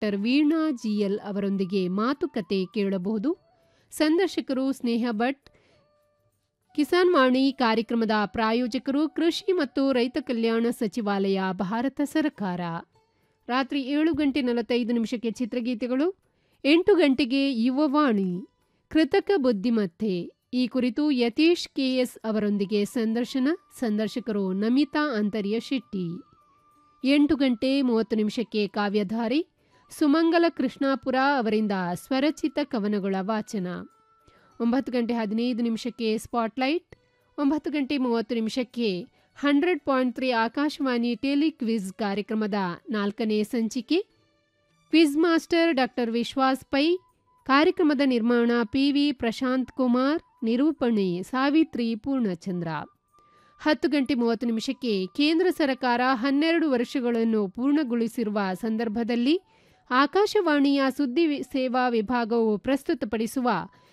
doctor Veena GL ಅವರೊಂದಿಗೆ ಮಾತುಕತೆ ಕೇಳಬಹುದು ಸಂದರ್ಶಕರು ಸ್ನೇಹ ಭಟ್ ಕಿಸಾನ್ ವಾಣಿ ಕಾರ್ಯಕ್ರಮದ ಪ್ರಾಯೋಜಕರು ಕೃಷಿ ಮತ್ತು ರೈತ ಕಲ್ಯಾಣ ಸಚಿವಾಲಯ ಭಾರತ ಸರ್ಕಾರ ರಾತ್ರಿ ಏಳು ಗಂಟೆ ನಲವತ್ತೈದು ನಿಮಿಷಕ್ಕೆ ಚಿತ್ರಗೀತೆಗಳು ಎಂಟು ಗಂಟೆಗೆ ಯುವವಾಣಿ ಕೃತಕ ಬುದ್ಧಿಮತ್ತೆ ಈ ಕುರಿತು ಯತೀಶ್ ಕೆಎಸ್ ಅವರೊಂದಿಗೆ ಸಂದರ್ಶನ ಸಂದರ್ಶಕರು ನಮಿತಾ ಅಂತರ್ಯ ಶೆಟ್ಟಿ ಎಂಟು ಗಂಟೆ ಮೂವತ್ತು ನಿಮಿಷಕ್ಕೆ ಕಾವ್ಯಧಾರಿ ಸುಮಂಗಲ ಕೃಷ್ಣಾಪುರ ಅವರಿಂದ ಸ್ವರಚಿತ ಕವನಗಳ ವಾಚನ ಒಂಬತ್ತು ಗಂಟೆ ಹದಿನೈದು ನಿಮಿಷಕ್ಕೆ ಸ್ಪಾಟ್ಲೈಟ್ ಒಂಬತ್ತು ಗಂಟೆ ಮೂವತ್ತು ನಿಮಿಷಕ್ಕೆ hundred point three Akashvani tele quiz ಕಾರ್ಯಕ್ರಮದ ನಾಲ್ಕನೇ ಸಂಚಿಕೆ quiz master doctor Vishwas Pai ಕಾರ್ಯಕ್ರಮದ ನಿರ್ಮಾಣ ಪಿವಿ ಪ್ರಶಾಂತ್ ಕುಮಾರ್ ನಿರೂಪಣೆ ಸಾವಿತ್ರಿ ಪೂರ್ಣಚಂದ್ರ ಹತ್ತು ಗಂಟೆ ಮೂವತ್ತು ನಿಮಿಷಕ್ಕೆ ಕೇಂದ್ರ ಸರ್ಕಾರ ಹನ್ನೆರಡು ವರ್ಷಗಳನ್ನು ಪೂರ್ಣಗೊಳಿಸಿರುವ ಸಂದರ್ಭದಲ್ಲಿ ಆಕಾಶವಾಣಿಯ ಸುದ್ದಿ ಸೇವಾ ವಿಭಾಗವು ಪ್ರಸ್ತುತಪಡಿಸುವ